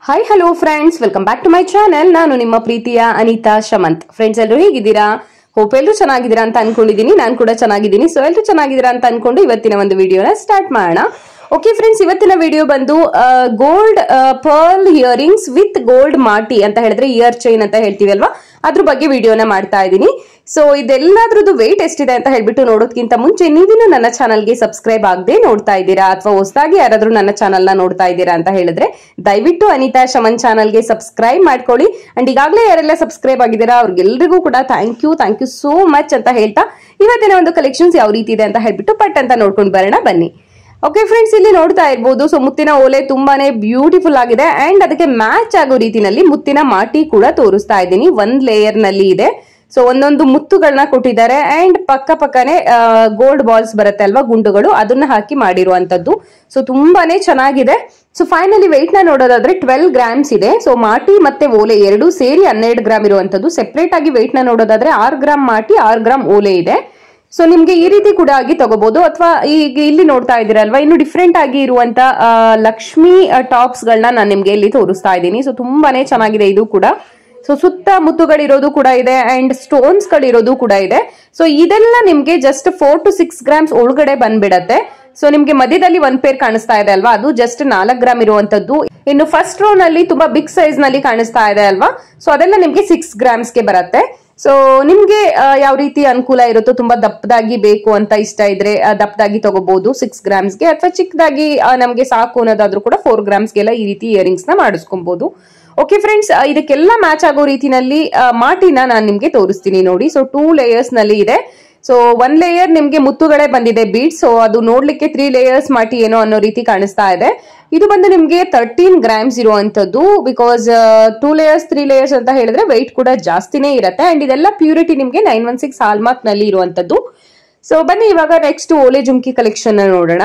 hi hello friends welcome back to my channel ನಾನು ನಿಮ್ಮ ಪ್ರೀತಿಯ ಅನಿತಾ ಶಮಂತ್ ಫ್ರೆಂಡ್ಸ್ ಎಲ್ಲರೂ ಹೇಗಿದ್ದೀರಾ ಹೋಪ್ ಎಲ್ಲರೂ ಚೆನ್ನಾಗಿದ್ದೀರಾ ಅಂತ ಅನ್ಕೊಂಡಿದ್ದೀನಿ ನಾನು ಕೂಡ ಚೆನ್ನಾಗಿದ್ದೀನಿ ಸೊ ಎಲ್ಲರೂ ಚೆನ್ನಾಗಿದ್ದೀರಾ ಅಂತ ಅನ್ಕೊಂಡು ಇವತ್ತಿನ ಒಂದು ವಿಡಿಯೋನ ಸ್ಟಾರ್ಟ್ ಮಾಡೋಣ ಓಕೆ ಫ್ರೆಂಡ್ಸ್ ಇವತ್ತಿನ ವಿಡಿಯೋ ಬಂದು gold pearl earrings with gold ಮಾಟಿ ಅಂತ ಹೇಳಿದ್ರೆ ಇಯರ್ ಚೈನ್ ಅಂತ ಹೇಳ್ತೀವಿ ಅಲ್ವಾ ಅದ್ರ ಬಗ್ಗೆ ವಿಡಿಯೋನ ಮಾಡ್ತಾ ಇದ್ದೀನಿ ಸೊ ಇದೆಲ್ಲದ್ರದ್ದು ವೆಯ್ಟ್ ಎಷ್ಟಿದೆ ಅಂತ ಹೇಳ್ಬಿಟ್ಟು ನೋಡೋದಕ್ಕಿಂತ ಮುಂಚೆ ನೀವಿನ್ನು ನನ್ನ ಚಾನಲ್ಗೆ ಸಬ್ಸ್ಕ್ರೈಬ್ ಆಗದೆ ನೋಡ್ತಾ ಇದ್ದೀರಾ ಅಥವಾ ಹೊಸದಾಗಿ ಯಾರಾದ್ರೂ ನನ್ನ ಚಾನಲ್ನ ನೋಡ್ತಾ ಇದ್ದೀರಾ ಅಂತ ಹೇಳಿದ್ರೆ ದಯವಿಟ್ಟು ಅನಿತಾ ಶಮನ್ ಚಾನಲ್ಗೆ ಸಬ್ಸ್ಕ್ರೈಬ್ ಮಾಡ್ಕೊಳ್ಳಿ ಅಂಡ್ ಈಗಾಗಲೇ ಯಾರೆಲ್ಲ ಸಬ್ಸ್ಕ್ರೈಬ್ ಆಗಿದ್ದೀರಾ ಅವ್ರಿಗೆಲ್ರಿಗೂ ಕೂಡ thank you thank you so much ಅಂತ ಹೇಳ್ತಾ ಇವತ್ತಿನ ಒಂದು ಕಲೆಕ್ಷನ್ಸ್ ಯಾವ ರೀತಿ ಇದೆ ಅಂತ ಹೇಳ್ಬಿಟ್ಟು ಪಟ್ ಅಂತ ನೋಡ್ಕೊಂಡು ಬರೋಣ ಬನ್ನಿ ಓಕೆ ಫ್ರೆಂಡ್ಸ್ ಇಲ್ಲಿ ನೋಡ್ತಾ ಇರ್ಬೋದು ಸೊ ಮುತ್ತಿನ ಓಲೆ ತುಂಬಾನೇ ಬ್ಯೂಟಿಫುಲ್ ಆಗಿದೆ ಅಂಡ್ ಅದಕ್ಕೆ ಮ್ಯಾಚ್ ಆಗೋ ರೀತಿನಲ್ಲಿ ಮುತ್ತಿನ ಮಾಟಿ ಕೂಡ ತೋರಿಸ್ತಾ ಇದ್ದೀನಿ ಒಂದ್ ಲೇಯರ್ ನಲ್ಲಿ ಇದೆ ಸೊ ಒಂದೊಂದು ಮುತ್ತುಗಳನ್ನ ಕೊಟ್ಟಿದ್ದಾರೆ ಅಂಡ್ ಪಕ್ಕ ಪಕ್ಕನೆ ಗೋಲ್ಡ್ ಬಾಲ್ಸ್ ಬರುತ್ತೆ ಅಲ್ವಾ ಗುಂಡುಗಳು ಅದನ್ನ ಹಾಕಿ ಮಾಡಿರುವಂತದ್ದು ಸೊ ತುಂಬಾನೇ ಚೆನ್ನಾಗಿದೆ ಸೊ ಫೈನಲಿ ವೆಯ್ಟ್ ನ ನೋಡೋದಾದ್ರೆ ಟ್ವೆಲ್ ಗ್ರಾಮ್ಸ್ ಇದೆ ಸೊ ಮಾಟಿ ಮತ್ತೆ ಓಲೆ ಎರಡು ಸೇರಿ ಹನ್ನೆರಡು ಗ್ರಾಮ್ ಇರುವಂತದ್ದು ಸೆಪರೇಟ್ ಆಗಿ ವೆಯ್ಟ್ ನ ನೋಡೋದಾದ್ರೆ ಆರು ಗ್ರಾಮ್ ಮಾಟಿ ಆರು ಗ್ರಾಮ್ ಓಲೆ ಇದೆ ಸೊ ನಿಮ್ಗೆ ಈ ರೀತಿ ಕೂಡ ಆಗಿ ತಗೋಬಹುದು ಅಥವಾ ಈಗ ಇಲ್ಲಿ ನೋಡ್ತಾ ಇದ್ದೀರಲ್ವಾ ಇನ್ನು ಡಿಫ್ರೆಂಟ್ ಆಗಿ ಇರುವಂತ ಆ, ಲಕ್ಷ್ಮಿ ಟಾಪ್ಸ್ ಗಳನ್ನ ನಾನು ನಿಮ್ಗೆ ಇಲ್ಲಿ ತೋರಿಸ್ತಾ ಇದ್ದೀನಿ ಸೊ ತುಂಬಾನೇ ಚೆನ್ನಾಗಿದೆ ಇದು ಕೂಡ ಸೊ ಸುತ್ತ ಮುತ್ತುಗಳಿರೋದು ಕೂಡ ಇದೆ ಅಂಡ್ ಸ್ಟೋನ್ಸ್ ಗಳಿರೋದು ಕೂಡ ಇದೆ ಸೊ ಇದೆಲ್ಲ ನಿಮ್ಗೆ just four to six grams ಒಳಗಡೆ ಬಂದ್ಬಿಡತ್ತೆ ಸೊ ನಿಮ್ಗೆ ಮಧ್ಯದಲ್ಲಿ ಒಂದ್ ಪೇರ್ ಕಾಣಿಸ್ತಾ ಇದೆ ಅಲ್ವಾ ಅದು ಜಸ್ಟ್ ನಾಲ್ಕು ಗ್ರಾಮ್ ಇರುವಂತದ್ದು ಇನ್ನು ಫಸ್ಟ್ ರೋ ನಲ್ಲಿ ತುಂಬಾ ಬಿಗ್ ಸೈಜ್ ನಲ್ಲಿ ಕಾಣಿಸ್ತಾ ಇದೆ ಅಲ್ವಾ ಸೊ ಅದೆಲ್ಲ ನಿಮ್ಗೆ ಸಿಕ್ಸ್ ಗ್ರಾಮ್ಸ್ಗೆ ಬರುತ್ತೆ ಸೊ ನಿಮ್ಗೆ ಆ, ಯಾವ ರೀತಿ ಅನುಕೂಲ ಇರುತ್ತೋ ತುಂಬಾ ದಪ್ಪದಾಗಿ ಬೇಕು ಅಂತ ಇಷ್ಟ ಇದ್ರೆ ಆ, ದಪ್ಪದಾಗಿ ತಗೋಬಹುದು ಸಿಕ್ಸ್ ಗ್ರಾಮ್ಸ್ಗೆ ಅಥವಾ ಚಿಕ್ಕದಾಗಿ ಆ, ನಮ್ಗೆ ಸಾಕು ಅನ್ನೋದಾದ್ರೂ ಕೂಡ ಫೋರ್ ಗ್ರಾಮ್ಸ್ಗೆಲ್ಲ ಈ ರೀತಿ ಇಯರಿಂಗ್ಸ್ ನ ಮಾಡಿಸ್ಕೊಬಹುದು ಓಕೆ ಫ್ರೆಂಡ್ಸ್ ಇದಕ್ಕೆಲ್ಲ ಮ್ಯಾಚ್ ಆಗೋ ರೀತಿನಲ್ಲಿ ಆ, ಮಾಟಿನ ನಾನು ನಿಮ್ಗೆ ತೋರಿಸ್ತೀನಿ ನೋಡಿ ಸೊ ಟೂ ಲೇಯರ್ಸ್ ನಲ್ಲಿ ಇದೆ ಸೊ ಒನ್ ಲೇಯರ್ ನಿಮ್ಗೆ ಮುತ್ತುಗಳೇ ಬಂದಿದೆ ಬೀಟ್ ಸೊ ಅದು ನೋಡ್ಲಿಕ್ಕೆ ತ್ರೀ ಲೇಯರ್ಸ್ ಮಾಟಿ ಏನೋ ಅನ್ನೋ ರೀತಿ ಕಾಣಿಸ್ತಾ ಇದೆ ಇದು ಬಂದು ನಿಮ್ಗೆ ತರ್ಟೀನ್ ಗ್ರಾಮ್ಸ್ ಇರುವಂತದ್ದು because two layers three layers ಅಂತ ಹೇಳಿದ್ರೆ ವೆಯ್ಟ್ ಕೂಡ ಜಾಸ್ತಿನೇ ಇರುತ್ತೆ ಅಂಡ್ ಇದೆಲ್ಲ ಪ್ಯೂರಿಟಿ ನಿಮ್ಗೆ ನೈನ್ ಒನ್ ಸಿಕ್ಸ್ ಹಾಲ್ಮಾರ್ಕ್ ನಲ್ಲಿ ಇರುವಂತದ್ದು ಸೊ ಬನ್ನಿ ಇವಾಗ ನೆಕ್ಸ್ಟ್ ಓಲೆ ಜುಮ್ಕಿ ಕಲೆಕ್ಷನ್ ನೋಡೋಣ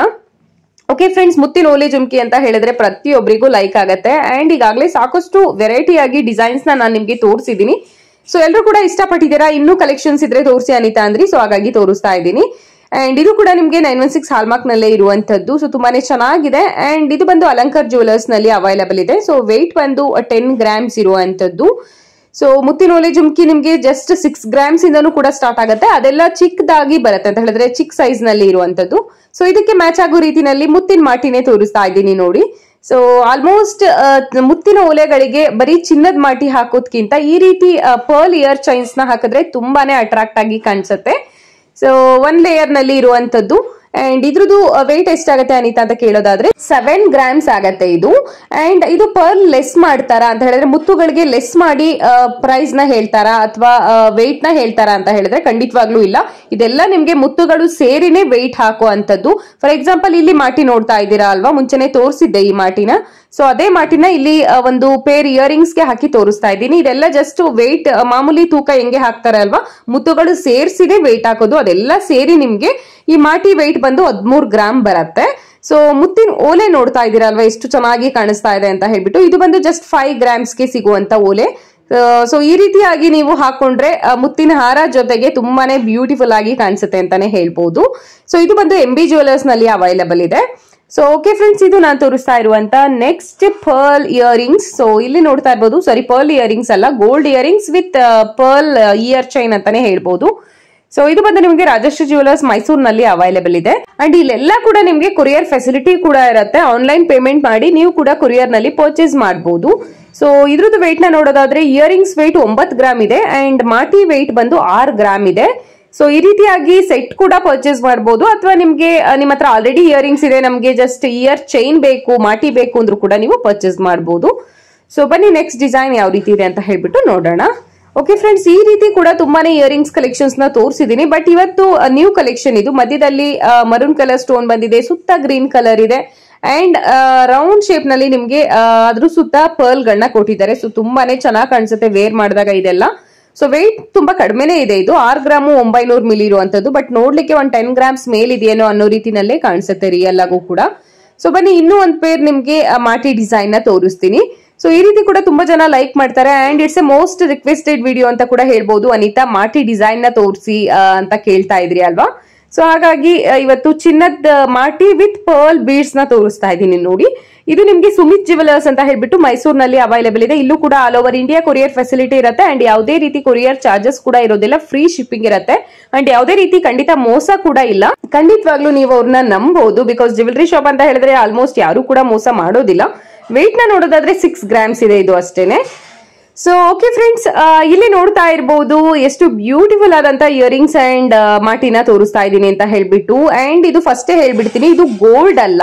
ಓಕೆ ಫ್ರೆಂಡ್ಸ್ ಮುತ್ತಿನ ಓಲೆ ಜುಮ್ಕಿ ಅಂತ ಹೇಳಿದ್ರೆ ಪ್ರತಿಯೊಬ್ಬರಿಗೂ ಲೈಕ್ ಆಗುತ್ತೆ ಅಂಡ್ ಈಗಾಗಲೇ ಸಾಕಷ್ಟು ವೆರೈಟಿ ಆಗಿ ಡಿಸೈನ್ಸ್ ನ ನಾನು ನಿಮ್ಗೆ ತೋರಿಸಿದ್ದೀನಿ ಸೊ ಎಲ್ಲರೂ ಕೂಡ ಇಷ್ಟಪಟ್ಟಿದ್ದೀರಾ ಇನ್ನೂ ಕಲೆಕ್ಷನ್ಸ್ ಇದ್ರೆ ತೋರಿಸಿ ಅನಿತಾ ಅಂದ್ರಿ ಸೊ ಹಾಗಾಗಿ ತೋರಿಸ್ತಾ ಇದ್ದೀನಿ ಅಂಡ್ ಇದು ಕೂಡ ನಿಮ್ಗೆ ನೈನ್ ಒನ್ ಸಿಕ್ಸ್ ಹಾಲ್ಮಾರ್ಕ್ ನಲ್ಲೇ ಇರುವಂತದ್ದು ಸೊ ತುಂಬಾನೇ ಚೆನ್ನಾಗಿದೆ ಅಂಡ್ ಇದು ಬಂದು ಅಲಂಕರ್ ಜ್ಯುವೆಲರ್ಸ್ ನಲ್ಲಿ ಅವೈಲಬಲ್ ಇದೆ ಸೊ ವೆಯ್ಟ್ ಬಂದು ಟೆನ್ ಗ್ರಾಮ್ಸ್ ಇರುವಂತದ್ದು ಸೊ ಮುತ್ತಿನ ಓಲೆ ಜುಮ್ಕಿ ನಿಮ್ಗೆ ಜಸ್ಟ್ ಸಿಕ್ಸ್ ಗ್ರಾಮ್ಸ್ ಇಂದನೂ ಕೂಡ ಸ್ಟಾರ್ಟ್ ಆಗುತ್ತೆ ಅದೆಲ್ಲ ಚಿಕ್ಕದಾಗಿ ಬರುತ್ತೆ ಅಂತ ಹೇಳಿದ್ರೆ ಚಿಕ್ಕ ಸೈಜ್ ನಲ್ಲಿ ಇರುವಂತದ್ದು ಸೊ ಇದಕ್ಕೆ ಮ್ಯಾಚ್ ಆಗೋ ರೀತಿನಲ್ಲಿ ಮುತ್ತಿನ ಮಾಟಿನೇ ತೋರಿಸ್ತಾ ಇದ್ದೀನಿ ನೋಡಿ ಸೊ ಆಲ್ಮೋಸ್ಟ್ ಮುತ್ತಿನ ಓಲೆಗಳಿಗೆ ಬರೀ ಚಿನ್ನದ ಮಾಟಿ ಹಾಕೋದ್ಕಿಂತ ಈ ರೀತಿ ಪರ್ಲ್ ಇಯರ್ ಚೈನ್ಸ್ ನ ಹಾಕಿದ್ರೆ ತುಂಬಾನೇ ಅಟ್ರಾಕ್ಟ್ ಆಗಿ ಕಾಣಿಸುತ್ತೆ ಸೊ ಒನ್ ಲೇಯರ್ ನಲ್ಲಿ ಇರುವಂತದ್ದು ಅಂಡ್ ಇದ್ರದ್ದು ವೆಯ್ಟ್ ಎಷ್ಟಾಗತ್ತೆ ಅನಿತಾ ಅಂತ ಕೇಳೋದಾದ್ರೆ ಸೆವೆನ್ ಗ್ರಾಮ್ಸ್ ಆಗತ್ತೆ ಇದು ಅಂಡ್ ಇದು ಪರ್ ಲೆಸ್ ಮಾಡ್ತಾರಾ ಅಂತ ಹೇಳಿದ್ರೆ ಮುತ್ತುಗಳಿಗೆ ಲೆಸ್ ಮಾಡಿ ಪ್ರೈಸ್ ನ ಹೇಳ್ತಾರಾ ಅಥವಾ ವೆಯ್ಟ್ ನ ಹೇಳ್ತಾರಾ ಅಂತ ಹೇಳಿದ್ರೆ ಖಂಡಿತವಾಗ್ಲೂ ಇಲ್ಲ ಇದೆಲ್ಲ ನಿಮ್ಗೆ ಮುತ್ತುಗಳು ಸೇರಿನೇ ವೆಯ್ಟ್ ಹಾಕುವಂತದ್ದು ಫಾರ್ ಎಕ್ಸಾಂಪಲ್ ಇಲ್ಲಿ ಮಾಟಿ ನೋಡ್ತಾ ಇದ್ದೀರಾ ಅಲ್ವಾ ಮುಂಚೆನೆ ತೋರಿಸಿದ್ದೆ ಈ ಮಾಟಿನ ಸೊ ಅದೇ ಮಾಟಿನ ಇಲ್ಲಿ ಆ, ಒಂದು ಪೇರ್ ಇಯರಿಂಗ್ಸ್ ಗೆ ಹಾಕಿ ತೋರಿಸ್ತಾ ಇದ್ದೀನಿ ಇದೆಲ್ಲ ಜಸ್ಟ್ ವೆಯ್ಟ್ ಮಾಮೂಲಿ ತೂಕ ಹೆಂಗೆ ಹಾಕ್ತಾರೆ ಅಲ್ವಾ ಮುತ್ತುಗಳು ಸೇರ್ಸಿದೆ ವೆಯ್ಟ್ ಹಾಕೋದು ಅದೆಲ್ಲ ಸೇರಿ ನಿಮ್ಗೆ ಈ ಮಾಟಿ ವೆಯ್ಟ್ ಬಂದು ಹದ್ಮೂರ್ ಗ್ರಾಮ್ ಬರುತ್ತೆ ಸೊ ಮುತ್ತಿನ ಓಲೆ ನೋಡ್ತಾ ಇದ್ದೀರಾ ಅಲ್ವಾ ಎಷ್ಟು ಚೆನ್ನಾಗಿ ಕಾಣಿಸ್ತಾ ಇದೆ ಅಂತ ಹೇಳ್ಬಿಟ್ಟು ಇದು ಬಂದು ಜಸ್ಟ್ ಫೈವ್ ಗ್ರಾಮ್ಸ್ಗೆ ಸಿಗುವಂತ ಓಲೆ ಸೊ ಈ ರೀತಿಯಾಗಿ ನೀವು ಹಾಕೊಂಡ್ರೆ ಆ, ಮುತ್ತಿನ ಹಾರ ಜೊತೆಗೆ ತುಂಬಾನೇ ಬ್ಯೂಟಿಫುಲ್ ಆಗಿ ಕಾಣಿಸುತ್ತೆ ಅಂತಾನೆ ಹೇಳ್ಬೋದು ಸೊ ಇದು ಬಂದು ಎಂ ಬಿ ಜ್ಯುವೆಲರ್ಸ್ ನಲ್ಲಿ ಅವೈಲಬಲ್ ಇದೆ ಸೊ ಓಕೆ ಫ್ರೆಂಡ್ಸ್ ಇದು ನಾನು ತೋರಿಸ್ತಾ ಇರುವಂತ ನೆಕ್ಸ್ಟ್ ಪರ್ಲ್ ಇಯರಿಂಗ್ಸ್ ಸೊ ಇಲ್ಲಿ ನೋಡ್ತಾ ಇರ್ಬೋದು ಸಾರಿ ಪರ್ಲ್ ಇಯರಿಂಗ್ಸ್ ಅಲ್ಲ gold earrings with pearl ear chain ಅಂತಾನೆ ಹೇಳ್ಬೋದು ಸೊ ಇದು ಬಂದು ನಿಮಗೆ ರಾಜಶ್ರೀ ಜ್ಯುವೆಲರ್ಸ್ ಮೈಸೂರಿನಲ್ಲಿ ಅವೈಲೇಬಲ್ ಇದೆ ಅಂಡ್ ಇಲ್ಲೆಲ್ಲ ಕೂಡ ನಿಮಗೆ ಕೊರಿಯರ್ ಫೆಸಿಲಿಟಿ ಕೂಡ ಇರುತ್ತೆ ಆನ್ಲೈನ್ ಪೇಮೆಂಟ್ ಮಾಡಿ ನೀವು ಕೂಡ ಕೊರಿಯರ್ ನಲ್ಲಿ ಪರ್ಚೇಸ್ ಮಾಡಬಹುದು ಸೊ ಇದ್ರದ್ದು ವೆಯ್ಟ್ ನ ನೋಡೋದಾದ್ರೆ ಇಯರಿಂಗ್ಸ್ ವೆಯ್ಟ್ ಒಂಬತ್ತು ಗ್ರಾಮ್ ಇದೆ ಅಂಡ್ ಮಾಟಿ ವೆಯ್ಟ್ ಬಂದು ಆರು ಗ್ರಾಮ್ ಇದೆ ಸೊ ಈ ರೀತಿಯಾಗಿ ಸೆಟ್ ಕೂಡ ಪರ್ಚೇಸ್ ಮಾಡಬಹುದು ಅಥವಾ ನಿಮ್ಗೆ ಆ, ನಿಮ್ಮ ಹತ್ರ ಆಲ್ರೆಡಿ ಇಯರಿಂಗ್ಸ್ ಇದೆ ನಮ್ಗೆ ಜಸ್ಟ್ ಇಯರ್ ಚೈನ್ ಬೇಕು ಮಾಟಿ ಬೇಕು ಅಂದ್ರೂ ಕೂಡ ನೀವು ಪರ್ಚೇಸ್ ಮಾಡಬಹುದು ಸೊ ಬನ್ನಿ ನೆಕ್ಸ್ಟ್ ಡಿಸೈನ್ ಯಾವ ರೀತಿ ಇದೆ ಅಂತ ಹೇಳ್ಬಿಟ್ಟು ನೋಡೋಣ ಓಕೆ ಫ್ರೆಂಡ್ಸ್ ಈ ರೀತಿ ಕೂಡ ತುಂಬಾನೇ ಇಯರಿಂಗ್ಸ್ ಕಲೆಕ್ಷನ್ಸ್ ನ ತೋರಿಸಿದೀನಿ ಬಟ್ ಇವತ್ತು ನ್ಯೂ ಕಲೆಕ್ಷನ್ ಇದು ಮಧ್ಯದಲ್ಲಿ ಮರೂನ್ ಕಲರ್ ಸ್ಟೋನ್ ಬಂದಿದೆ ಸುತ್ತ ಗ್ರೀನ್ ಕಲರ್ ಇದೆ ಅಂಡ್ ರೌಂಡ್ ಶೇಪ್ ನಲ್ಲಿ ನಿಮ್ಗೆ ಆ, ಅದ್ರ ಸುತ್ತ ಪರ್ಲ್ ಗಳನ್ನ ಕೊಟ್ಟಿದ್ದಾರೆ ಸೊ ತುಂಬಾನೇ ಚೆನ್ನಾಗಿ ಕಾಣಿಸುತ್ತೆ ವೇರ್ ಮಾಡಿದಾಗ ಇದೆಲ್ಲ ಸೊ ವೆಯ್ಟ್ ತುಂಬಾ ಕಡಿಮೆನೇ ಇದೆ ಇದು ಆರ್ ಗ್ರಾಮು ಒಂಬೈನೂರು ಮಿಲಿ ಇರುವಂತದ್ದು ಬಟ್ ನೋಡ್ಲಿಕ್ಕೆ ಒಂದ್ ಟೆನ್ ಗ್ರಾಮ್ಸ್ ಮೇಲಿದೆಯೇನೋ ಅನ್ನೋ ರೀತಿನಲ್ಲೇ ಕಾಣಿಸುತ್ತೆ ರಿಯಲ್ ಆಗು ಕೂಡ ಸೊ ಬನ್ನಿ ಇನ್ನೂ ಒಂದ್ ಪೇರ್ ನಿಮ್ಗೆ ಆ, ಮಾಟಿ ಡಿಸೈನ್ ನ ತೋರಿಸ್ತೀನಿ ಸೊ ಈ ರೀತಿ ಕೂಡ ತುಂಬಾ ಜನ ಲೈಕ್ ಮಾಡ್ತಾರೆ and it's a most requested video ಅಂತ ಕೂಡ ಹೇಳ್ಬೋದು ಅನಿತಾ ಮಾಟಿ ಡಿಸೈನ್ ನ ತೋರಿಸಿ ಅಂತ ಕೇಳ್ತಾ ಇದ್ರಿ ಅಲ್ವಾ ಸೊ ಹಾಗಾಗಿ ಆ, ಇವತ್ತು ಚಿನ್ನದ ಮಾಟಿ ವಿತ್ ಪರ್ಲ್ ಬೀಡ್ಸ್ ನ ತೋರಿಸ್ತಾ ಇದ್ದೀನಿ ನೋಡಿ ಇದು ನಿಮ್ಗೆ ಸುಮಿತ್ ಜ್ಯುವೆಲರ್ಸ್ ಅಂತ ಹೇಳ್ಬಿಟ್ಟು ಮೈಸೂರಿನಲ್ಲಿ ಅವೈಲೇಬಲ್ ಇದೆ ಇಲ್ಲೂ ಕೂಡ all over India courier facility ಇರುತ್ತೆ ಅಂಡ್ ಯಾವುದೇ ರೀತಿ ಕೊರಿಯರ್ ಚಾರ್ಜಸ್ ಕೂಡ ಇರೋದಿಲ್ಲ ಫ್ರೀ ಶಿಪ್ಪಿಂಗ್ ಇರುತ್ತೆ ಅಂಡ್ ಯಾವುದೇ ರೀತಿ ಖಂಡಿತ ಮೋಸ ಕೂಡ ಇಲ್ಲ ಖಂಡಿತವಾಗ್ಲೂ ನೀವು ಅವ್ರನ್ನ ನಂಬಹುದು ಬಿಕಾಸ್ ಜ್ಯುವೆಲರಿ ಶಾಪ್ ಅಂತ ಹೇಳಿದ್ರೆ ಆಲ್ಮೋಸ್ಟ್ ಯಾರು ಕೂಡ ಮೋಸ ಮಾಡೋದಿಲ್ಲ ವೆಯ್ಟ್ ನ ನೋಡೋದಾದ್ರೆ ಸಿಕ್ಸ್ ಗ್ರಾಮ್ಸ್ ಇದೆ ಇದು ಅಷ್ಟೇನೆ ಸೊ ಓಕೆ ಫ್ರೆಂಡ್ಸ್ ಇಲ್ಲಿ ನೋಡ್ತಾ ಇರಬಹುದು ಎಷ್ಟು ಬ್ಯೂಟಿಫುಲ್ ಆದಂತ ಇಯರಿಂಗ್ಸ್ ಅಂಡ್ ಮಾಟಿನ ತೋರಿಸ್ತಾ ಇದ್ದೀನಿ ಅಂತ ಹೇಳ್ಬಿಟ್ಟು ಅಂಡ್ ಇದು ಫಸ್ಟೇ ಹೇಳ್ಬಿಡ್ತೀನಿ ಇದು ಗೋಲ್ಡ್ ಅಲ್ಲ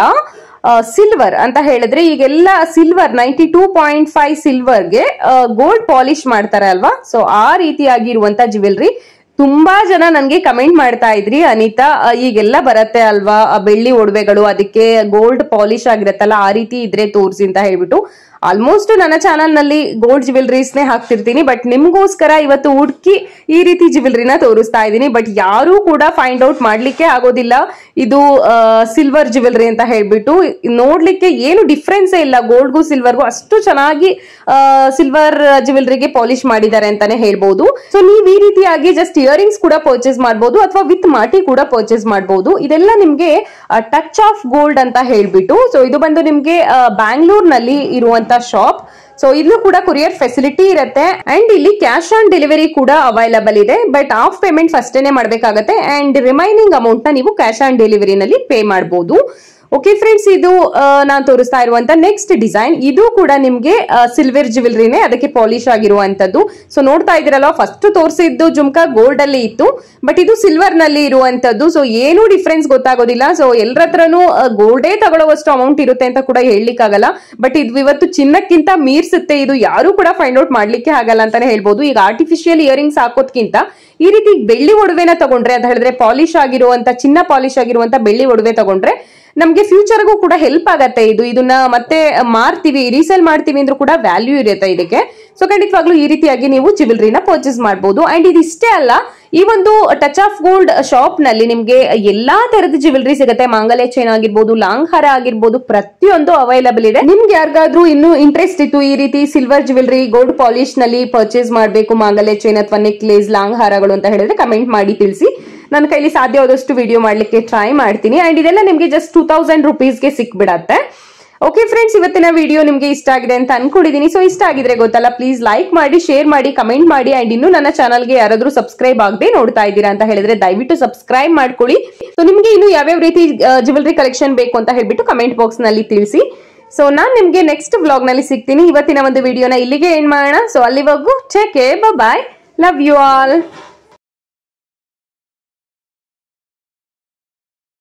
ಸಿಲ್ವರ್ ಅಂತ ಹೇಳಿದ್ರೆ ಈಗೆಲ್ಲ silver ninety two point five ಸಿಲ್ವರ್ಗೆ ಗೋಲ್ಡ್ ಪಾಲಿಶ್ ಮಾಡ್ತಾರೆ ಅಲ್ವಾ ಸೊ ಆ ರೀತಿಯಾಗಿರುವಂತ ಜ್ಯುವೆಲ್ರಿ ತುಂಬಾ ಜನ ನನ್ಗೆ ಕಮೆಂಟ್ ಮಾಡ್ತಾ ಇದ್ರಿ ಅನಿತಾ ಆ, ಈಗೆಲ್ಲ ಬರತ್ತೆ ಅಲ್ವಾ ಆ ಬೆಳ್ಳಿ ಒಡವೆಗಳು ಅದಕ್ಕೆ ಗೋಲ್ಡ್ ಪಾಲಿಶ್ ಆಗಿರತ್ತಲ್ಲ ಆ ರೀತಿ ಇದ್ರೆ ತೋರಿಸಿ ಅಂತ ಹೇಳ್ಬಿಟ್ಟು ಆಲ್ಮೋಸ್ಟ್ ನನ್ನ ಚಾನಲ್ ನಲ್ಲಿ ಗೋಲ್ಡ್ ಜ್ಯುವೆಲ್ರೀಸ್ ನೇ ಹಾಕ್ತಿರ್ತೀನಿ ಬಟ್ ನಿಮ್ಗೋಸ್ಕರ ಇವತ್ತು ಹುಡ್ಕಿ ಈ ರೀತಿ ಜ್ಯುವೆಲ್ರಿನ ತೋರಿಸ್ತಾ ಇದ್ದೀನಿ ಬಟ್ ಯಾರು ಕೂಡ ಫೈಂಡ್ ಔಟ್ ಮಾಡ್ಲಿಕ್ಕೆ ಆಗೋದಿಲ್ಲ ಇದು ಸಿಲ್ವರ್ ಜ್ಯುವೆಲ್ರಿ ಅಂತ ಹೇಳ್ಬಿಟ್ಟು ನೋಡ್ಲಿಕ್ಕೆ ಏನು ಡಿಫ್ರೆನ್ಸ್ ಇಲ್ಲ ಗೋಲ್ಡ್ಗೂ ಸಿಲ್ವರ್ಗೂ ಅಷ್ಟು ಚೆನ್ನಾಗಿ ಸಿಲ್ವರ್ ಜ್ಯುವೆಲ್ರಿಗೆ ಪಾಲಿಶ್ ಮಾಡಿದ್ದಾರೆ ಅಂತಾನೆ ಹೇಳ್ಬಹುದು ಸೊ ನೀವು ಈ ರೀತಿಯಾಗಿ ಜಸ್ಟ್ ಇಯರಿಂಗ್ಸ್ ಕೂಡ ಪರ್ಚೇಸ್ ಮಾಡಬಹುದು ಅಥವಾ ವಿತ್ ಮಾಟಿ ಕೂಡ ಪರ್ಚೇಸ್ ಮಾಡಬಹುದು ಇದೆಲ್ಲ ನಿಮ್ಗೆ ಟಚ್ ಆಫ್ ಗೋಲ್ಡ್ ಅಂತ ಹೇಳ್ಬಿಟ್ಟು ಸೊ ಇದು ಬಂದು ನಿಮ್ಗೆ ಬ್ಯಾಂಗ್ಳೂರ್ ನಲ್ಲಿ ಇರುವಂತ ಶಾಪ್ ಸೊ ಇಲ್ಲೂ ಕೂಡ ಕೊರಿಯರ್ ಫೆಸಿಲಿಟಿ ಇರುತ್ತೆ ಅಂಡ್ ಇಲ್ಲಿ ಕ್ಯಾಶ್ ಆನ್ ಡೆಲಿವರಿ ಕೂಡ ಅವೈಲಬಲ್ ಇದೆ ಬಟ್ ಆಫ್ ಪೇಮೆಂಟ್ ಫಸ್ಟೇನೆ ಮಾಡಬೇಕಾಗತ್ತೆ ಅಂಡ್ ರಿಮೈನಿಂಗ್ ಅಮೌಂಟ್ ನ ನೀವು ಕ್ಯಾಶ್ ಆನ್ ಡೆಲಿವರಿನಲ್ಲಿ ಪೇ ಮಾಡಬಹುದು ಓಕೆ ಫ್ರೆಂಡ್ಸ್ ಇದು ನಾನು ತೋರಿಸ್ತಾ ಇರುವಂತ ನೆಕ್ಸ್ಟ್ ಡಿಸೈನ್ ಇದು ಕೂಡ ನಿಮ್ಗೆ ಸಿಲ್ವರ್ ಜ್ಯುವೆಲ್ರಿನೇ ಅದಕ್ಕೆ ಪಾಲಿಶ್ ಆಗಿರುವಂತದ್ದು ಸೊ ನೋಡ್ತಾ ಇದ್ದೀರಲ್ಲ ಫಸ್ಟ್ ತೋರಿಸಿದ್ದು ಜುಮ್ಕಾ ಗೋಲ್ಡ್ ಅಲ್ಲಿ ಇತ್ತು ಬಟ್ ಇದು ಸಿಲ್ವರ್ ನಲ್ಲಿ ಇರುವಂತದ್ದು ಸೊ ಏನು ಡಿಫ್ರೆನ್ಸ್ ಗೊತ್ತಾಗೋದಿಲ್ಲ ಸೊ ಎಲ್ಲರ ಹತ್ರನೂ ಗೋಲ್ಡೇ ತಗೊಳ್ಳೋವಷ್ಟು ಅಮೌಂಟ್ ಇರುತ್ತೆ ಅಂತ ಕೂಡ ಹೇಳಲಿಕ್ಕಾಗಲ್ಲ ಬಟ್ ಇದು ಇವತ್ತು ಚಿನ್ನಕ್ಕಿಂತ ಮೀರ್ಸುತ್ತೆ ಇದು ಯಾರು ಕೂಡ ಫೈಂಡ್ ಔಟ್ ಮಾಡ್ಲಿಕ್ಕೆ ಆಗಲ್ಲ ಅಂತಾನೆ ಹೇಳ್ಬೋದು ಈಗ ಆರ್ಟಿಫಿಷಿಯಲ್ ಇಯರಿಂಗ್ಸ್ ಹಾಕೋದ್ಕಿಂತ ಈ ರೀತಿ ಬೆಳ್ಳಿ ಒಡವೆನ ತಗೊಂಡ್ರೆ ಅಂತ ಹೇಳಿದ್ರೆ ಪಾಲಿಶ್ ಆಗಿರುವಂತ ಚಿನ್ನ ಪಾಲಿಶ್ ಆಗಿರುವಂತ ಬೆಳ್ಳಿ ಒಡವೆ ತಗೊಂಡ್ರೆ ನಮ್ಗೆ ಫ್ಯೂಚರ್ಗೂ ಕೂಡ ಹೆಲ್ಪ್ ಆಗತ್ತೆ ಇದು ಇದನ್ನ ಮತ್ತೆ ಮಾರ್ತೀವಿ ರೀಸೇಲ್ ಮಾಡ್ತೀವಿ ಅಂದ್ರೂ ಕೂಡ ವ್ಯಾಲ್ಯೂ ಇರುತ್ತೆ ಇದಕ್ಕೆ ಸೊ ಖಂಡಿತವಾಗ್ಲೂ ಈ ರೀತಿಯಾಗಿ ನೀವು ಜ್ಯುವೆಲ್ರಿನ ಪರ್ಚೇಸ್ ಮಾಡಬಹುದು ಅಂಡ್ ಇದಿಷ್ಟೇ ಅಲ್ಲ ಈ ಒಂದು ಟಚ್ ಆಫ್ ಗೋಲ್ಡ್ ಶಾಪ್ ನಲ್ಲಿ ನಿಮ್ಗೆ ಎಲ್ಲಾ ತರದ ಜ್ಯುವೆಲ್ರಿ ಸಿಗುತ್ತೆ ಮಾಂಗಲ್ಯ ಚೈನ್ ಆಗಿರ್ಬೋದು ಲಾಂಗ್ ಹಾರ ಆಗಿರ್ಬೋದು ಪ್ರತಿಯೊಂದು ಅವೈಲಬಲ್ ಇದೆ ನಿಮ್ಗೆ ಯಾರಿಗಾದ್ರೂ ಇನ್ನೂ ಇಂಟ್ರೆಸ್ಟ್ ಇತ್ತು ಈ ರೀತಿ ಸಿಲ್ವರ್ ಜ್ಯುವೆಲ್ರಿ ಗೋಲ್ಡ್ ಪಾಲಿಶ್ ನಲ್ಲಿ ಪರ್ಚೇಸ್ ಮಾಡಬೇಕು ಮಾಂಗಲ್ಯ ಚೈನ್ ಅಥವಾ ನೆಕ್ಲೇಸ್ ಲಾಂಗ್ ಹಾರಗಳು ಅಂತ ಹೇಳಿದ್ರೆ ಕಮೆಂಟ್ ಮಾಡಿ ತಿಳಿಸಿ ನನ್ನ ಕೈಲಿ ಸಾಧ್ಯವಾದಷ್ಟು ವಿಡಿಯೋ ಮಾಡ್ಲಿಕ್ಕೆ ಟ್ರೈ ಮಾಡ್ತೀನಿ ಅಂಡ್ ಇದೆಲ್ಲ ನಿಮ್ಗೆ ಜಸ್ಟ್ ಟೂ ತೌಸಂಡ್ ರುಪೀಸ್ಗೆ ಸಿಕ್ಬಿಡತ್ತೆ ಓಕೆ ಫ್ರೆಂಡ್ಸ್ ಇವತ್ತಿನ ವಿಡಿಯೋ ನಿಮ್ಗೆ ಇಷ್ಟ ಆಗಿದೆ ಅಂತ ಅನ್ಕೊಂಡಿದೀನಿ ಸೊ ಇಷ್ಟ ಆಗಿದ್ರೆ ಗೊತ್ತಲ್ಲ ಪ್ಲೀಸ್ ಲೈಕ್ ಮಾಡಿ ಶೇರ್ ಮಾಡಿ ಕಮೆಂಟ್ ಮಾಡಿ ಅಂಡ್ ಇನ್ನು ನನ್ನ ಚಾನಲ್ಗೆ ಯಾರಾದ್ರೂ ಸಬ್ಸ್ಕ್ರೈಬ್ ಆಗದೆ ನೋಡ್ತಾ ಇದ್ದೀರಾ ಅಂತ ಹೇಳಿದ್ರೆ ದಯವಿಟ್ಟು ಸಬ್ಸ್ಕ್ರೈಬ್ ಮಾಡ್ಕೊಳ್ಳಿ ಸೊ ನಿಮ್ಗೆ ಇನ್ನು ಯಾವ್ಯಾವ ರೀತಿ ಜ್ಯುವೆಲ್ರಿ ಕಲೆಕ್ಷನ್ ಬೇಕು ಅಂತ ಹೇಳ್ಬಿಟ್ಟು ಕಮೆಂಟ್ ಬಾಕ್ಸ್ ನಲ್ಲಿ ತಿಳಿಸಿ ಸೊ ನಾನ್ ನಿಮ್ಗೆ ನೆಕ್ಸ್ಟ್ ವ್ಲಾಗ್ ನಲ್ಲಿ ಸಿಗ್ತೀನಿ ಇವತ್ತಿನ ಒಂದು ವಿಡಿಯೋನ ಇಲ್ಲಿಗೆ ಏನ್ ಮಾಡೋಣ ಸೊ ಅಲ್ಲಿವರೆಗೂ check bye love you all